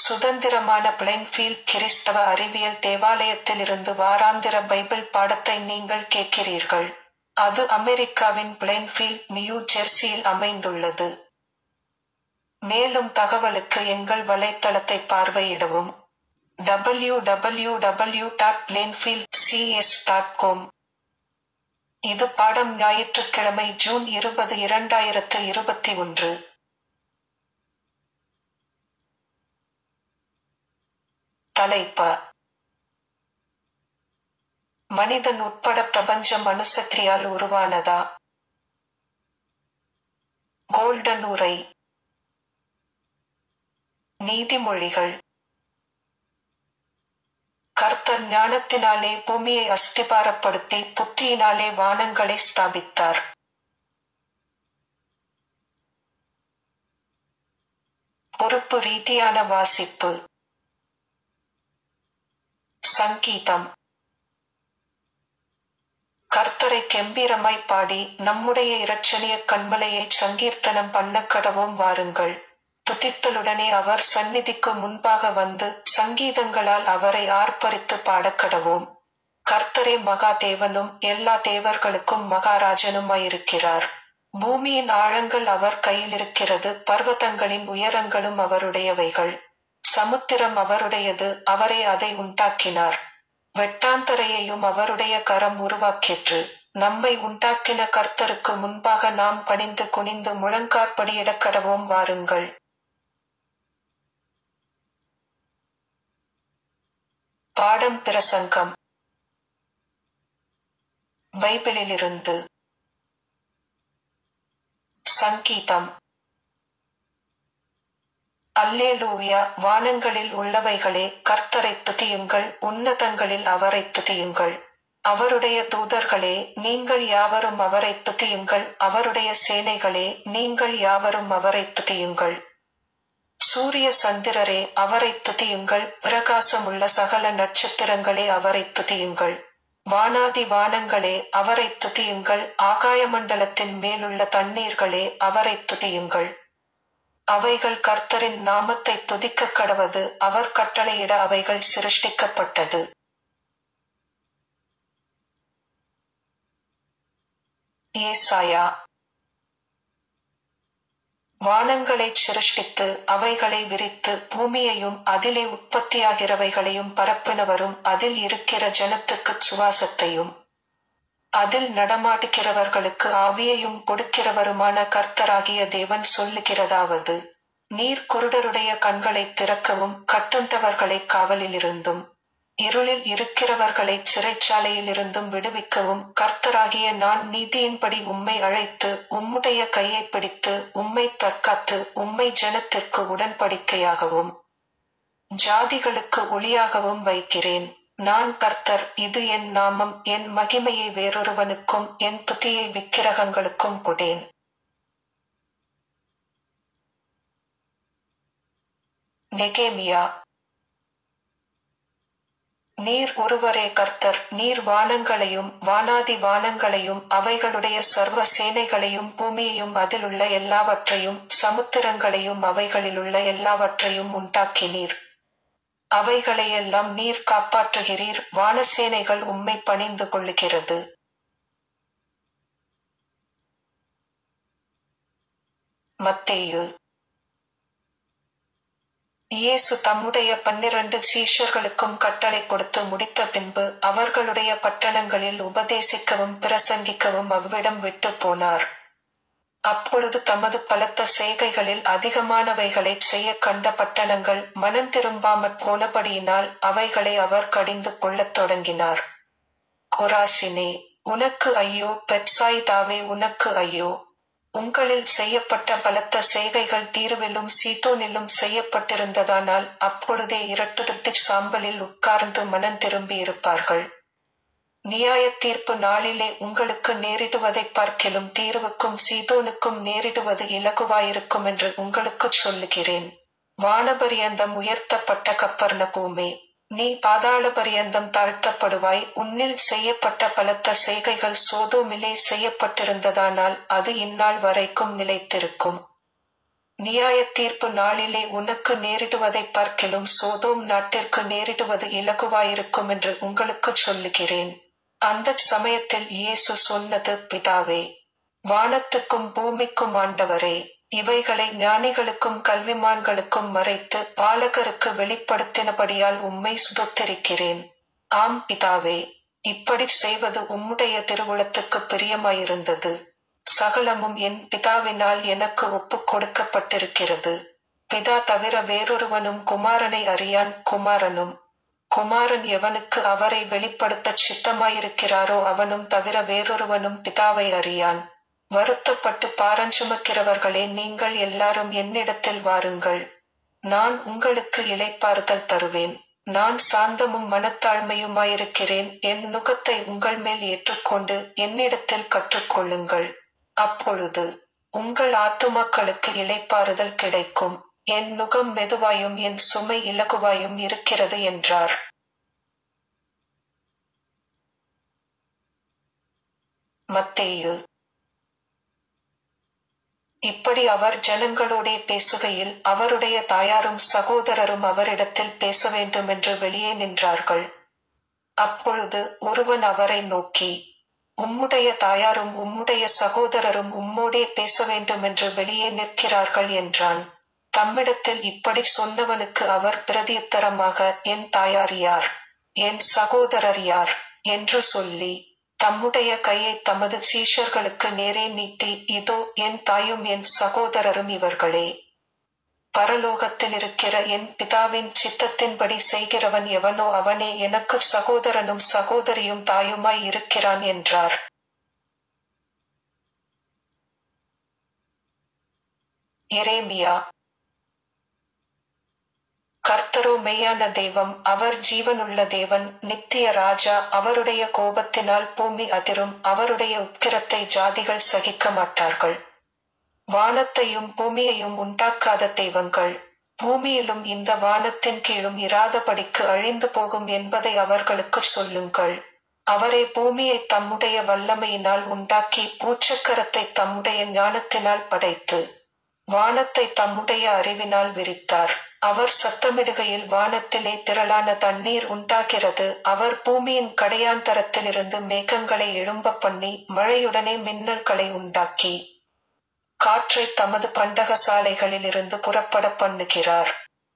சுதந்திரமான பிளைன்ஃபீல்ட் கிறிஸ்தவ அறிவியல் தேவாலயத்திலிருந்து வாராந்திர பைபிள் பாடத்தை நீங்கள் கேட்கிறீர்கள் அது அமெரிக்காவின் பிளைன்ஃபீல்ட் நியூ ஜெர்சியில் அமைந்துள்ளது மேலும் தகவலுக்கு எங்கள் வலைத்தளத்தை பார்வையிடவும் W W W dot Plainfield CS dot com இது பாடம் ஞாயிற்றுக்கிழமை ஜூன் இருபது இரண்டாயிரத்து இருபத்தி ஒன்று தலைப்ப மனிதன் உட்பட பிரபஞ்சம் அணுசக்தியால் உருவானதா கோல்டன் உரை நீதிமொழிகள் கர்த்தர் ஞானத்தினாலே பூமியை அஸ்திபாரப்படுத்தி புத்தியினாலே வானங்களை ஸ்தாபித்தார் பொறுப்பு ரீதியான வாசிப்பு சங்கீதம் கர்த்தரை கெம்பீரமாய் பாடி நம்முடைய இரட்சணிய கண்மலையை சங்கீர்த்தனம் பண்ண கடவும் வாருங்கள் துதித்தலுடனே அவர் சந்நிதிக்கு முன்பாக வந்து சங்கீதங்களால் அவரை ஆர்ப்பரித்து பாடக்கடவோம் கர்த்தரே மகா தேவனும் எல்லா தேவர்களுக்கும் மகாராஜனுமாயிருக்கிறார் பூமியின் ஆழங்கள் அவர் கையில் இருக்கிறது பர்வதங்களின் உயரங்களும் அவருடையவைகள் சமுத்திரம் அவருடையது அவரே அதை உண்டாக்கினார் வெட்டாந்தரையையும் அவருடைய கரம் உருவாக்கிற்று நம்மை உண்டாக்கின கர்த்தருக்கு முன்பாக நாம் பணிந்து குனிந்து முழங்காற்படியிடக்கடவோம் வாருங்கள் பாடம் பிரசங்கம் பைபிளிலிருந்து சங்கீதம் அல்லேலூயா வானங்களில் உள்ளவைகளே கர்த்தரை துதியுங்கள் உன்னதங்களில் அவரை துதியுங்கள் அவருடைய தூதர்களே நீங்கள் யாவரும் அவரை துதியுங்கள் அவருடைய சேனைகளே நீங்கள் யாவரும் அவரை துதியுங்கள் சூரிய சந்திரரே அவரை துதியுங்கள் பிரகாசமுள்ள சகல நட்சத்திரங்களே அவரை துதியுங்கள் வானாதி வானங்களே அவரை துதியுங்கள் ஆகாயமண்டலத்தின் மேலுள்ள தண்ணீர்களே அவரை துதியுங்கள் அவைகள் கர்த்தரின் நாமத்தை துதிக்க கடவது அவர் கட்டளையிட அவைகள் சிருஷ்டிக்கப்பட்டது ஏசாயா வானங்களைச் சிருஷ்டித்து அவைகளை விரித்து பூமியையும் அதிலே உற்பத்தியாகிறவைகளையும் பரப்பினவரும் அதில் இருக்கிற ஜனத்துக்குச் சுவாசத்தையும் அதில் நடமாடுகிறவர்களுக்கு ஆவியையும் கொடுக்கிறவருமான கர்த்தராகிய தேவன் சொல்லுகிறதாவது நீர் குருடருடைய கண்களை திறக்கவும் கட்டுண்டவர்களை காவலிலிருந்தும் இருளில் இருக்கிறவர்களை சிறைச்சாலையில் இருந்தும் விடுவிக்கவும் கர்த்தராகிய நான் நீதியின்படி உம்மை அழைத்து உம்முடைய கையை பிடித்து உம்மை தற்காத்து உம்மை ஜனத்திற்கு உடன்படிக்கையாகவும் ஜாதிகளுக்கு ஒளியாகவும் வைக்கிறேன் நான் கர்த்தர் இது என் நாமம் என் மகிமையை வேறொருவனுக்கும் என் துதியை விக்கிரகங்களுக்கும் கொடேன் நெகேமியா நீர் ஒருவரே கர்த்தர் நீர் வானங்களையும் வானாதி வானங்களையும் அவைகளுடைய சர்வ சேனைகளையும் பூமியையும் அதிலுள்ள எல்லாவற்றையும் சமுத்திரங்களையும் அவைகளிலுள்ள எல்லாவற்றையும் உண்டாக்கினீர் அவைகளையெல்லாம் நீர் காப்பாற்றுகிறீர் வானசேனைகள் உம்மை பணிந்து கொள்ளுகிறது மத்தேயு இயேசு தம்முடைய பன்னிரண்டு சீஷர்களுக்கும் கட்டளை கொடுத்து முடித்த பின்பு அவர்களுடைய பட்டணங்களில் உபதேசிக்கவும் பிரசங்கிக்கவும் அவ்விடம் விட்டு போனார் அப்பொழுது தமது பலத்த செய்கைகளில் அதிகமானவைகளை செய்ய கண்ட பட்டணங்கள் மனம் திரும்பாமற் போனபடியினால் அவைகளை அவர் கடிந்து கொள்ளத் தொடங்கினார் கொராசினே உனக்கு ஐயோ பெட்சாய்தாவே உனக்கு ஐயோ உங்களில் செய்யப்பட்ட பலத்த செய்கைகள் தீர்விலும் சீதோனிலும் செய்யப்பட்டிருந்ததானால் அப்பொழுதே இரட்டுடுத்திச் சாம்பலில் உட்கார்ந்து மனம் திரும்பி இருப்பார்கள் நியாய தீர்ப்பு நாளிலே உங்களுக்கு நேரிடுவதைப் பார்க்கிலும் தீர்வுக்கும் சீதோனுக்கும் நேரிடுவது இலகுவாயிருக்கும் என்று உங்களுக்குச் சொல்லுகிறேன் வானபரியந்தம் உயர்த்தப்பட்ட கப்பர்ண பூமே நீ பாதாள பரியந்தம் தாழ்த்தப்படுவாய் உன்னில் செய்யப்பட்ட பலத்த செய்கைகள் சோதோமிலே செய்யப்பட்டிருந்ததானால் அது இந்நாள் வரைக்கும் நிலைத்திருக்கும் நியாய தீர்ப்பு நாளிலே உனக்கு நேரிடுவதை பார்க்கிலும் சோதோம் நாட்டிற்கு நேரிடுவது இலகுவாயிருக்கும் என்று உங்களுக்கு சொல்லுகிறேன் அந்த சமயத்தில் இயேசு சொன்னது பிதாவே வானத்துக்கும் பூமிக்கும் ஆண்டவரே இவைகளை ஞானிகளுக்கும் கல்விமான்களுக்கும் மறைத்து பாலகருக்கு வெளிப்படுத்தினபடியால் உம்மை சுதத்திருக்கிறேன் ஆம் பிதாவே இப்படி செய்வது உம்முடைய திருவுளத்துக்கு பிரியமாயிருந்தது சகலமும் என் பிதாவினால் எனக்கு ஒப்புக் கொடுக்கப்பட்டிருக்கிறது பிதா தவிர வேறொருவனும் குமாரனை அறியான் குமாரனும் குமாரன் எவனுக்கு அவரை வெளிப்படுத்தச் சித்தமாயிருக்கிறாரோ அவனும் தவிர வேறொருவனும் பிதாவை அறியான் வருத்தப்பட்டு பாரஞ்சுமக்கிறவர்களே நீங்கள் எல்லாரும் என்னிடத்தில் வாருங்கள் நான் உங்களுக்கு இளைப்பாறுதல் தருவேன் நான் சாந்தமும் மனத்தாழ்மையுமாயிருக்கிறேன் என் நுகத்தை உங்கள் மேல் ஏற்றுக்கொண்டு என்னிடத்தில் கற்றுக்கொள்ளுங்கள் அப்பொழுது உங்கள் ஆத்துமாக்களுக்கு இளைப்பாறுதல் கிடைக்கும் என் நுகம் மெதுவாயும் என் சுமை இலகுவாயும் இருக்கிறது என்றார் மத்தேயு இப்படி அவர் ஜனங்களோடே பேசுகையில் அவருடைய தாயாரும் சகோதரரும் அவரிடத்தில் பேச வேண்டும் என்று வெளியே நின்றார்கள் அப்பொழுது ஒருவன் அவரை நோக்கி உம்முடைய தாயாரும் உம்முடைய சகோதரரும் உம்மோடே பேச வேண்டும் என்று வெளியே நிற்கிறார்கள் என்றான் தம்மிடத்தில் இப்படி சொன்னவனுக்கு அவர் பிரதியுத்தரமாக என் தாயார் யார் என் சகோதரர் யார் என்று சொல்லி தம்முடைய கையை தமது சீஷர்களுக்கு நேரே நீட்டி இதோ என் தாயும் என் சகோதரரும் இவர்களே பரலோகத்தில் இருக்கிற என் பிதாவின் சித்தத்தின்படி செய்கிறவன் எவனோ அவனே எனக்கு சகோதரனும் சகோதரியும் தாயுமாய் இருக்கிறான் என்றார் எரேமியா கர்த்தரோ மெய்யான தெய்வம் அவர் ஜீவனுள்ள தேவன் நித்திய ராஜா அவருடைய கோபத்தினால் பூமி அதிரும் அவருடைய உக்கிரத்தை ஜாதிகள் சகிக்க மாட்டார்கள் வானத்தையும் பூமியையும் உண்டாக்காத தெய்வங்கள் பூமியிலும் இந்த வானத்தின் கீழும் இராதபடிக்கு அழிந்து போகும் என்பதை அவர்களுக்கு சொல்லுங்கள் அவரே பூமியை தம்முடைய வல்லமையினால் உண்டாக்கி பூச்சக்கரத்தை தம்முடைய ஞானத்தினால் படைத்து வானத்தை தம்முடைய அறிவினால் விரித்தார் அவர் சத்தமிடுகையில் வானத்திலே திரளான தண்ணீர் உண்டாகிறது அவர் பூமியின் கடையாந்தரத்திலிருந்து மேகங்களை எழும்ப பண்ணி மழையுடனே மின்னல்களை உண்டாக்கி காற்றை தமது பண்டகசாலைகளில் இருந்து புறப்பட பண்ணுகிறார்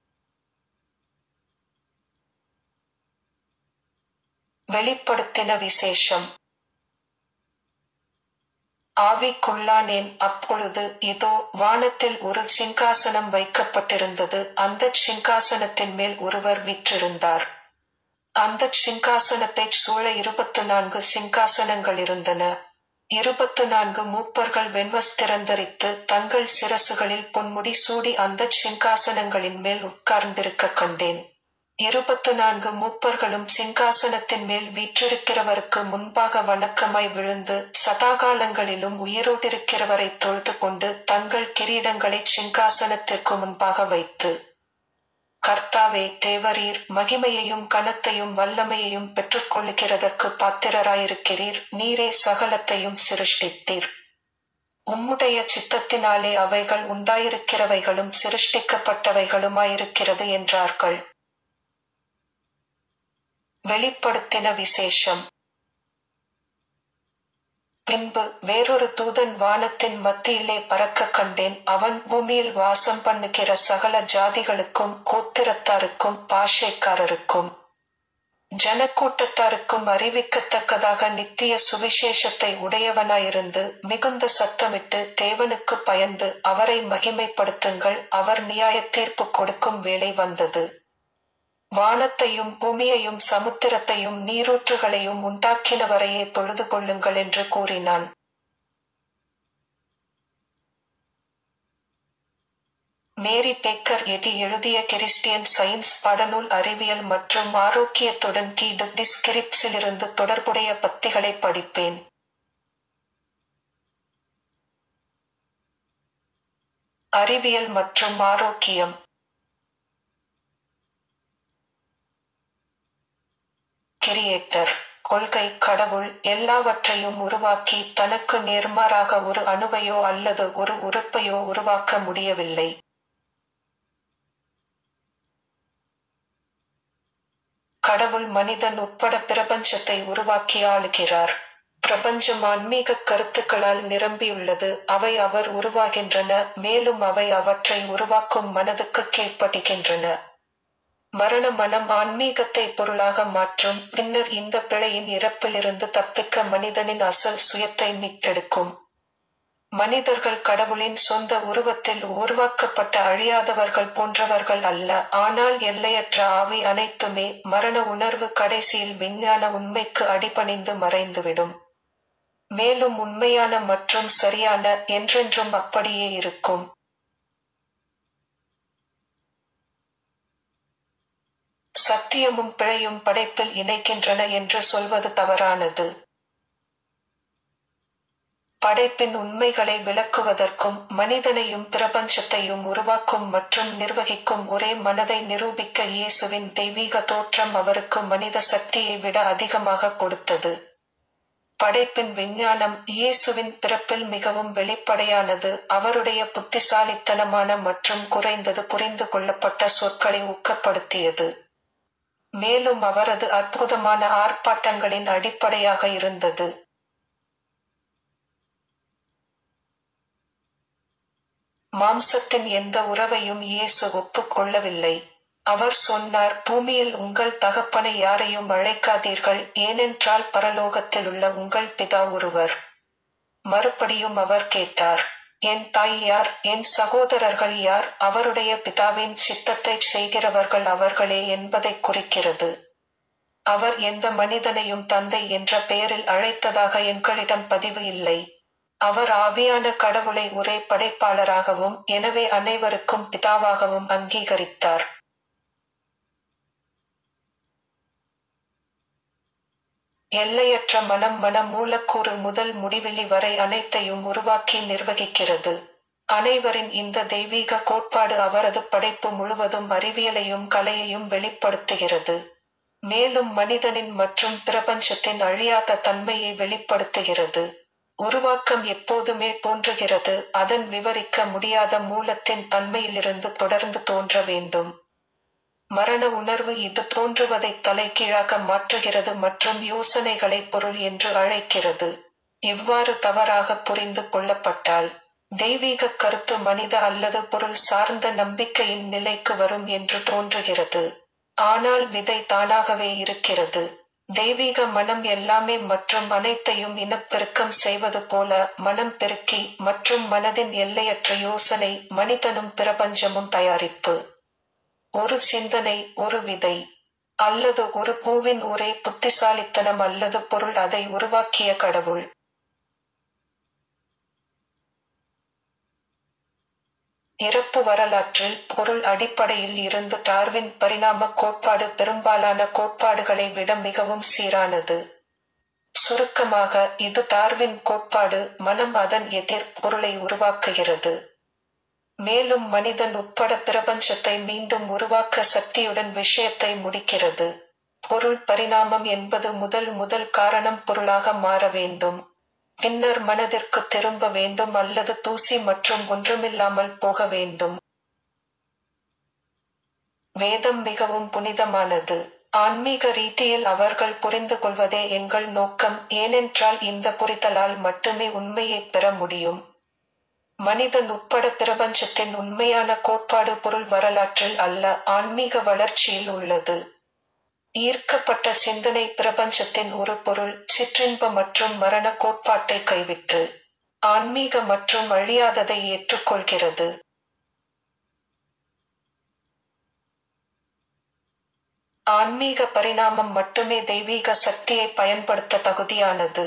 வெளிப்படுத்தின விசேஷம் ஆவிக்குள்ளானேன் அப்பொழுது இதோ வானத்தில் ஒரு சிங்காசனம் வைக்கப்பட்டிருந்தது அந்த சிங்காசனத்தின் மேல் ஒருவர் விற்றிருந்தார் அந்த சிங்காசனத்தை சூழ இருபத்து நான்கு சிங்காசனங்கள் இருந்தன இருபத்து நான்கு மூப்பர்கள் வெண்வஸ்திரந்தரித்து தங்கள் சிரசுகளில் பொன்முடி சூடி அந்த சிங்காசனங்களின் மேல் உட்கார்ந்திருக்க கண்டேன் இருபத்து நான்கு மூப்பர்களும் சிங்காசனத்தின் மேல் வீற்றிருக்கிறவருக்கு முன்பாக வணக்கமாய் விழுந்து சதாகாலங்களிலும் உயிரோட்டிருக்கிறவரை தொழுது கொண்டு தங்கள் கிரீடங்களை சிங்காசனத்திற்கு முன்பாக வைத்து கர்த்தாவே தேவரீர் மகிமையையும் கனத்தையும் வல்லமையையும் பெற்றுக்கொள்ளுகிறதற்கு பாத்திரராயிருக்கிறீர் நீரே சகலத்தையும் சிருஷ்டித்தீர் உம்முடைய சித்தத்தினாலே அவைகள் உண்டாயிருக்கிறவைகளும் சிருஷ்டிக்கப்பட்டவைகளுமாயிருக்கிறது என்றார்கள் வெளிப்படுத்தின விசேஷம் பின்பு வேறொரு தூதன் வானத்தின் மத்தியிலே பறக்க கண்டேன் அவன் பூமியில் வாசம் பண்ணுகிற சகல ஜாதிகளுக்கும் கோத்திரத்தாருக்கும் பாஷைக்காரருக்கும் ஜனக்கூட்டத்தாருக்கும் அறிவிக்கத்தக்கதாக நித்திய சுவிசேஷத்தை உடையவனாயிருந்து மிகுந்த சத்தமிட்டு தேவனுக்கு பயந்து அவரை மகிமைப்படுத்துங்கள் அவர் நியாய தீர்ப்பு கொடுக்கும் வேளை வந்தது வானத்தையும் பூமியையும் சமுத்திரத்தையும் நீரூற்றுகளையும் உண்டாக்கினவரையே தொழுது கொள்ளுங்கள் என்று கூறினான் மேரி பேக்கர் எதி எழுதிய கிறிஸ்டியன் சயின்ஸ் பாடநூல் அறிவியல் மற்றும் ஆரோக்கியத்துடன் கீ டிஸ்கிரிப்ஸிலிருந்து தொடர்புடைய பத்திகளை படிப்பேன் அறிவியல் மற்றும் ஆரோக்கியம் கிரியேட்டர் கொள்கை கடவுள் எல்லாவற்றையும் உருவாக்கி தனக்கு நேர்மாறாக ஒரு அணுவையோ அல்லது ஒரு உறுப்பையோ உருவாக்க முடியவில்லை கடவுள் மனிதன் உட்பட பிரபஞ்சத்தை உருவாக்கி ஆளுகிறார் பிரபஞ்சம் ஆன்மீக கருத்துக்களால் நிரம்பியுள்ளது அவை அவர் உருவாகின்றன மேலும் அவை அவற்றை உருவாக்கும் மனதுக்கு கீழ்ப்படுகின்றன மரண மனம் ஆன்மீகத்தை பொருளாக மாற்றும் பின்னர் இந்த பிழையின் இறப்பிலிருந்து தப்பிக்க மனிதனின் அசல் சுயத்தை மீட்டெடுக்கும் மனிதர்கள் கடவுளின் சொந்த உருவத்தில் உருவாக்கப்பட்ட அழியாதவர்கள் போன்றவர்கள் அல்ல ஆனால் எல்லையற்ற ஆவி அனைத்துமே மரண உணர்வு கடைசியில் விஞ்ஞான உண்மைக்கு அடிபணிந்து மறைந்துவிடும் மேலும் உண்மையான மற்றும் சரியான என்றென்றும் அப்படியே இருக்கும் சத்தியமும் பிழையும் படைப்பில் இணைக்கின்றன என்று சொல்வது தவறானது படைப்பின் உண்மைகளை விளக்குவதற்கும் மனிதனையும் பிரபஞ்சத்தையும் உருவாக்கும் மற்றும் நிர்வகிக்கும் ஒரே மனதை நிரூபிக்க இயேசுவின் தெய்வீக தோற்றம் அவருக்கு மனித சக்தியை விட அதிகமாக கொடுத்தது படைப்பின் விஞ்ஞானம் இயேசுவின் பிறப்பில் மிகவும் வெளிப்படையானது அவருடைய புத்திசாலித்தனமான மற்றும் குறைந்தது புரிந்து கொள்ளப்பட்ட சொற்களை ஊக்கப்படுத்தியது மேலும் அவரது அற்புதமான ஆர்ப்பாட்டங்களின் அடிப்படையாக இருந்தது மாம்சத்தின் எந்த உறவையும் இயேசு ஒப்புக்கொள்ளவில்லை அவர் சொன்னார் பூமியில் உங்கள் தகப்பனை யாரையும் அழைக்காதீர்கள் ஏனென்றால் பரலோகத்தில் உள்ள உங்கள் பிதா ஒருவர் மறுபடியும் அவர் கேட்டார் என் தாய் யார் என் சகோதரர்கள் யார் அவருடைய பிதாவின் சித்தத்தை செய்கிறவர்கள் அவர்களே என்பதை குறிக்கிறது அவர் எந்த மனிதனையும் தந்தை என்ற பெயரில் அழைத்ததாக எங்களிடம் பதிவு இல்லை அவர் ஆவியான கடவுளை ஒரே படைப்பாளராகவும் எனவே அனைவருக்கும் பிதாவாகவும் அங்கீகரித்தார் எல்லையற்ற மனம் மன மூலக்கூறு முதல் முடிவெளி வரை அனைத்தையும் உருவாக்கி நிர்வகிக்கிறது அனைவரின் இந்த தெய்வீக கோட்பாடு அவரது படைப்பு முழுவதும் அறிவியலையும் கலையையும் வெளிப்படுத்துகிறது மேலும் மனிதனின் மற்றும் பிரபஞ்சத்தின் அழியாத தன்மையை வெளிப்படுத்துகிறது உருவாக்கம் எப்போதுமே தோன்றுகிறது அதன் விவரிக்க முடியாத மூலத்தின் தன்மையிலிருந்து தொடர்ந்து தோன்ற வேண்டும் மரண உணர்வு இது தோன்றுவதை தலைகீழாக மாற்றுகிறது மற்றும் யோசனைகளை பொருள் என்று அழைக்கிறது இவ்வாறு தவறாக புரிந்து கொள்ளப்பட்டால் தெய்வீக கருத்து மனித அல்லது பொருள் சார்ந்த நம்பிக்கையின் நிலைக்கு வரும் என்று தோன்றுகிறது ஆனால் விதை தானாகவே இருக்கிறது தெய்வீக மனம் எல்லாமே மற்றும் அனைத்தையும் இனப்பெருக்கம் செய்வது போல மனம் பெருக்கி மற்றும் மனதின் எல்லையற்ற யோசனை மனிதனும் பிரபஞ்சமும் தயாரிப்பு ஒரு சிந்தனை ஒரு விதை அல்லது ஒரு பூவின் ஒரே புத்திசாலித்தனம் அல்லது பொருள் அதை உருவாக்கிய கடவுள் இறப்பு வரலாற்றில் பொருள் அடிப்படையில் இருந்து டார்வின் பரிணாம கோட்பாடு பெரும்பாலான கோட்பாடுகளை விட மிகவும் சீரானது சுருக்கமாக இது டார்வின் கோட்பாடு மனம் அதன் எதிர் பொருளை உருவாக்குகிறது மேலும் மனிதன் உட்பட பிரபஞ்சத்தை மீண்டும் உருவாக்க சக்தியுடன் விஷயத்தை முடிக்கிறது பொருள் பரிணாமம் என்பது முதல் முதல் காரணம் பொருளாக மாற வேண்டும் பின்னர் மனதிற்கு திரும்ப வேண்டும் அல்லது தூசி மற்றும் ஒன்றுமில்லாமல் போக வேண்டும் வேதம் மிகவும் புனிதமானது ஆன்மீக ரீதியில் அவர்கள் புரிந்து கொள்வதே எங்கள் நோக்கம் ஏனென்றால் இந்த புரிதலால் மட்டுமே உண்மையை பெற முடியும் மனிதன் உட்பட பிரபஞ்சத்தின் உண்மையான கோட்பாடு பொருள் வரலாற்றில் அல்ல ஆன்மீக வளர்ச்சியில் உள்ளது ஈர்க்கப்பட்ட சிந்தனை பிரபஞ்சத்தின் ஒரு பொருள் சிற்றின்ப மற்றும் மரண கோட்பாட்டை கைவிட்டு ஆன்மீக மற்றும் அழியாததை ஏற்றுக்கொள்கிறது ஆன்மீக பரிணாமம் மட்டுமே தெய்வீக சக்தியை பயன்படுத்த தகுதியானது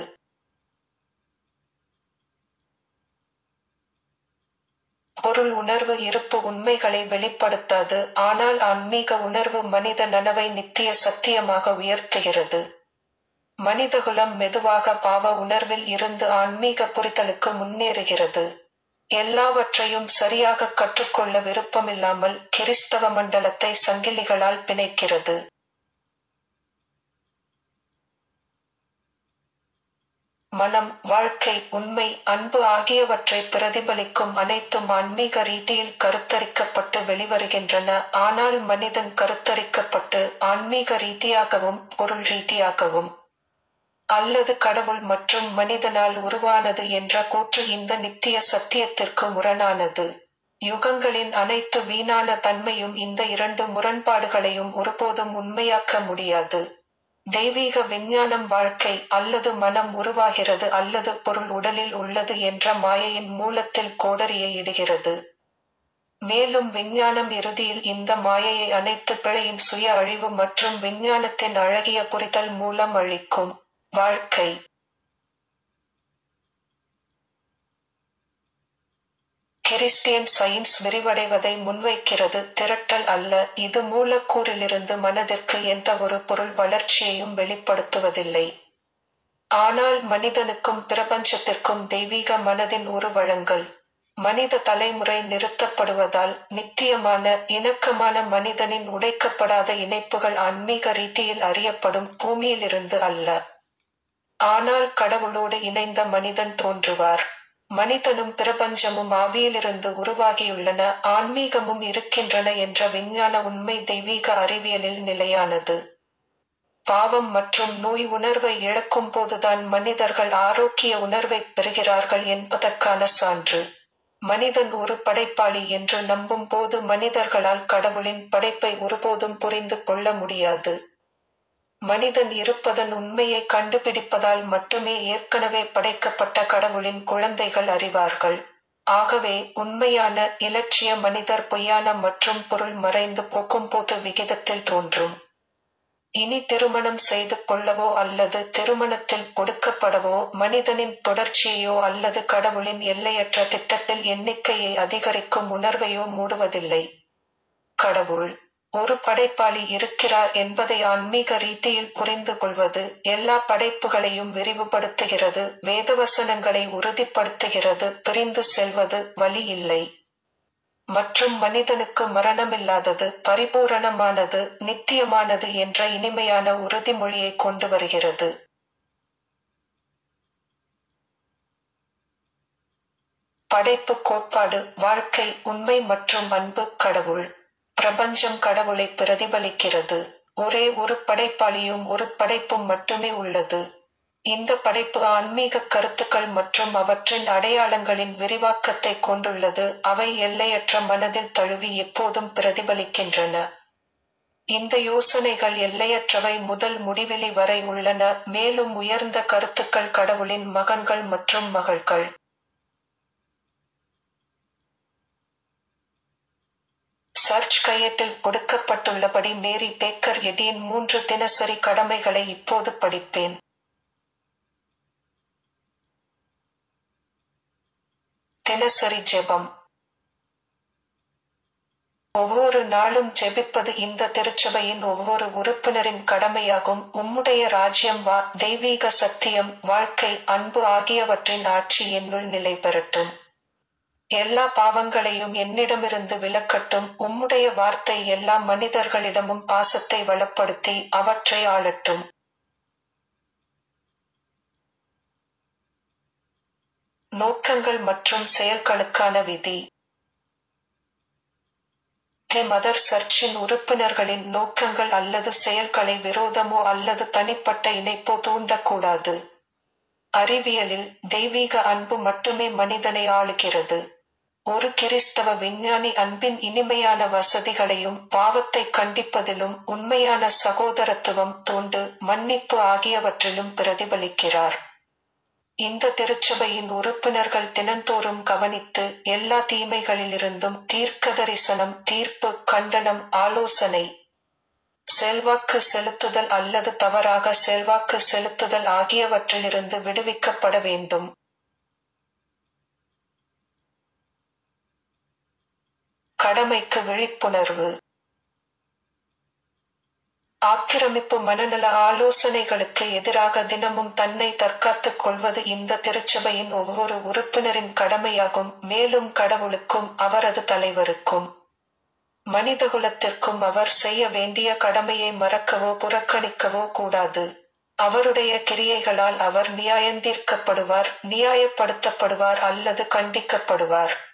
பொருள் உணர்வு இருப்பு உண்மைகளை வெளிப்படுத்தாது ஆனால் ஆன்மீக உணர்வு மனித நனவை நித்திய சத்தியமாக உயர்த்துகிறது மனிதகுலம் மெதுவாக பாவ உணர்வில் இருந்து ஆன்மீக புரிதலுக்கு முன்னேறுகிறது எல்லாவற்றையும் சரியாக கற்றுக்கொள்ள விருப்பமில்லாமல் கிறிஸ்தவ மண்டலத்தை சங்கிலிகளால் பிணைக்கிறது மனம் வாழ்க்கை உண்மை அன்பு ஆகியவற்றை பிரதிபலிக்கும் அனைத்தும் ஆன்மீக ரீதியில் கருத்தரிக்கப்பட்டு வெளிவருகின்றன ஆனால் மனிதன் கருத்தரிக்கப்பட்டு ஆன்மீக ரீதியாகவும் பொருள் ரீதியாகவும் அல்லது கடவுள் மற்றும் மனிதனால் உருவானது என்ற கூற்று இந்த நித்திய சத்தியத்திற்கு முரணானது யுகங்களின் அனைத்து வீணான தன்மையும் இந்த இரண்டு முரண்பாடுகளையும் ஒருபோதும் உண்மையாக்க முடியாது தெய்வீக விஞ்ஞானம் வாழ்க்கை அல்லது மனம் உருவாகிறது அல்லது பொருள் உடலில் உள்ளது என்ற மாயையின் மூலத்தில் கோடரியை இடுகிறது மேலும் விஞ்ஞானம் இறுதியில் இந்த மாயையை அனைத்து பிழையின் சுய அழிவு மற்றும் விஞ்ஞானத்தின் அழகிய புரிதல் மூலம் அழிக்கும் வாழ்க்கை கிறிஸ்டியன் சயின்ஸ் விரிவடைவதை முன்வைக்கிறது திரட்டல் அல்ல இது மூலக்கூறிலிருந்து மனதிற்கு எந்த ஒரு பொருள் வளர்ச்சியையும் வெளிப்படுத்துவதில்லை ஆனால் மனிதனுக்கும் பிரபஞ்சத்திற்கும் தெய்வீக மனதின் ஒரு வழங்கல் மனித தலைமுறை நிறுத்தப்படுவதால் நித்தியமான இணக்கமான மனிதனின் உடைக்கப்படாத இணைப்புகள் ஆன்மீக ரீதியில் அறியப்படும் பூமியிலிருந்து அல்ல ஆனால் கடவுளோடு இணைந்த மனிதன் தோன்றுவார் மனிதனும் பிரபஞ்சமும் ஆவியிலிருந்து உருவாகியுள்ளன ஆன்மீகமும் இருக்கின்றன என்ற விஞ்ஞான உண்மை தெய்வீக அறிவியலில் நிலையானது பாவம் மற்றும் நோய் உணர்வை இழக்கும் போதுதான் மனிதர்கள் ஆரோக்கிய உணர்வை பெறுகிறார்கள் என்பதற்கான சான்று மனிதன் ஒரு படைப்பாளி என்று நம்பும் போது மனிதர்களால் கடவுளின் படைப்பை ஒருபோதும் புரிந்து கொள்ள முடியாது மனிதன் இருப்பதன் உண்மையை கண்டுபிடிப்பதால் மட்டுமே ஏற்கனவே படைக்கப்பட்ட கடவுளின் குழந்தைகள் அறிவார்கள் ஆகவே உண்மையான இலட்சிய மனிதர் பொய்யான மற்றும் பொருள் மறைந்து போக்கும்போது விகிதத்தில் தோன்றும் இனி திருமணம் செய்து கொள்ளவோ அல்லது திருமணத்தில் கொடுக்கப்படவோ மனிதனின் தொடர்ச்சியையோ அல்லது கடவுளின் எல்லையற்ற திட்டத்தில் எண்ணிக்கையை அதிகரிக்கும் உணர்வையோ மூடுவதில்லை கடவுள் ஒரு படைப்பாளி இருக்கிறார் என்பதை ஆன்மீக ரீதியில் புரிந்து கொள்வது எல்லா படைப்புகளையும் விரிவுபடுத்துகிறது வேதவசனங்களை உறுதிப்படுத்துகிறது பிரிந்து செல்வது வழி இல்லை மற்றும் மனிதனுக்கு மரணமில்லாதது பரிபூரணமானது நித்தியமானது என்ற இனிமையான உறுதிமொழியை கொண்டு வருகிறது படைப்பு கோட்பாடு வாழ்க்கை உண்மை மற்றும் அன்பு கடவுள் பிரபஞ்சம் கடவுளை பிரதிபலிக்கிறது ஒரே ஒரு படைப்பாளியும் ஒரு படைப்பும் மட்டுமே உள்ளது இந்த படைப்பு ஆன்மீக கருத்துக்கள் மற்றும் அவற்றின் அடையாளங்களின் விரிவாக்கத்தை கொண்டுள்ளது அவை எல்லையற்ற மனதில் தழுவி எப்போதும் பிரதிபலிக்கின்றன இந்த யோசனைகள் எல்லையற்றவை முதல் முடிவெளி வரை உள்ளன மேலும் உயர்ந்த கருத்துக்கள் கடவுளின் மகன்கள் மற்றும் மகள்கள் சர்ச் கையேட்டில் கொடுக்கப்பட்டுள்ளபடி மேரி பேக்கர் எடியின் மூன்று தினசரி கடமைகளை இப்போது படிப்பேன் தினசரி ஜெபம் ஒவ்வொரு நாளும் ஜெபிப்பது இந்த திருச்சபையின் ஒவ்வொரு உறுப்பினரின் கடமையாகும் உம்முடைய ராஜ்யம் வா தெய்வீக சத்தியம் வாழ்க்கை அன்பு ஆகியவற்றின் ஆட்சி என்னுள் நிலை பெறட்டும் எல்லா பாவங்களையும் என்னிடமிருந்து விலக்கட்டும் உம்முடைய வார்த்தை எல்லா மனிதர்களிடமும் பாசத்தை வளப்படுத்தி அவற்றை ஆளட்டும் நோக்கங்கள் மற்றும் செயல்களுக்கான விதி தி மதர் சர்ச்சின் உறுப்பினர்களின் நோக்கங்கள் அல்லது செயல்களை விரோதமோ அல்லது தனிப்பட்ட இணைப்போ தூண்டக்கூடாது அறிவியலில் தெய்வீக அன்பு மட்டுமே மனிதனை ஆளுகிறது ஒரு கிறிஸ்தவ விஞ்ஞானி அன்பின் இனிமையான வசதிகளையும் பாவத்தை கண்டிப்பதிலும் உண்மையான சகோதரத்துவம் தோண்டு மன்னிப்பு ஆகியவற்றிலும் பிரதிபலிக்கிறார் இந்த திருச்சபையின் உறுப்பினர்கள் தினந்தோறும் கவனித்து எல்லா தீமைகளிலிருந்தும் தீர்க்க தரிசனம் தீர்ப்பு கண்டனம் ஆலோசனை செல்வாக்கு செலுத்துதல் அல்லது தவறாக செல்வாக்கு செலுத்துதல் ஆகியவற்றிலிருந்து விடுவிக்கப்பட வேண்டும் கடமைக்கு விழிப்புணர்வு ஆக்கிரமிப்பு மனநல ஆலோசனைகளுக்கு எதிராக தினமும் தன்னை தற்காத்துக் கொள்வது இந்த திருச்சபையின் ஒவ்வொரு உறுப்பினரின் கடமையாகும் மேலும் கடவுளுக்கும் அவரது தலைவருக்கும் மனிதகுலத்திற்கும் அவர் செய்ய வேண்டிய கடமையை மறக்கவோ புறக்கணிக்கவோ கூடாது அவருடைய கிரியைகளால் அவர் நியாயந்தீர்க்கப்படுவார் நியாயப்படுத்தப்படுவார் அல்லது கண்டிக்கப்படுவார்